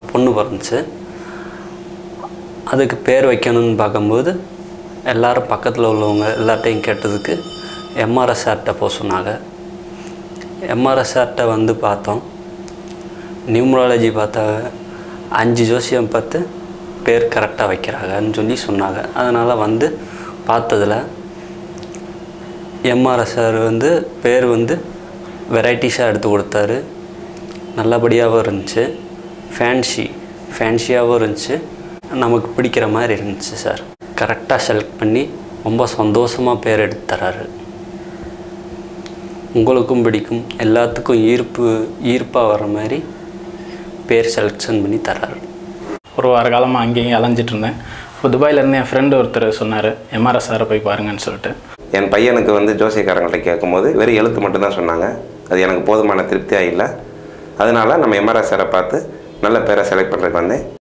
பொண்ணு பிறந்துச்சு அதுக்கு பேர் வைக்கணும்னு பார்க்கும்போது எல்லாரும் பக்கத்தில் உள்ளவங்க எல்லார்ட்டையும் கேட்டதுக்கு எம்ஆர்எஸ் சார்கிட்ட போக சொன்னாங்க எம்ஆர்எஸ் சார்கிட்ட வந்து பார்த்தோம் நியூமராலஜி பார்த்தாங்க அஞ்சு ஜோசியம் பார்த்து பேர் கரெக்டாக வைக்கிறாங்கன்னு சொல்லி சொன்னாங்க அதனால் வந்து பார்த்ததில் எம்ஆர்எஸ் சார் வந்து பேர் வந்து வெரைட்டிஸாக எடுத்து கொடுத்தாரு நல்லபடியாகவும் இருந்துச்சு ஃபேன்சி ஃபேன்சியாகவும் இருந்துச்சு நமக்கு பிடிக்கிற மாதிரி இருந்துச்சு சார் கரெக்டாக செலக்ட் பண்ணி ரொம்ப சந்தோஷமாக பேர் எடுத்து தராரு உங்களுக்கும் பிடிக்கும் எல்லாத்துக்கும் ஈர்ப்பு ஈர்ப்பாக வர மாதிரி பேர் செலெக்ஷன் பண்ணி தராரு ஒரு வார காலமாக அங்கேயும் அலைஞ்சிட்டு இருந்தேன் இப்போ துபாயிலேருந்து என் ஃப்ரெண்டு ஒருத்தர் சொன்னார் எம்ஆர்எஸ் சாரை போய் பாருங்கன்னு சொல்லிட்டு என் பையனுக்கு வந்து ஜோசியக்காரங்கள்ட்ட கேட்கும்போது வெறும் எழுத்து மட்டும்தான் சொன்னாங்க அது எனக்கு போதுமான திருப்தியாக இல்லை அதனால நம்ம எம்ஆர்எஸ் சாரை பார்த்து நல்ல பேரை செலக்ட் பண்ணுறதுக்கு வந்தேன்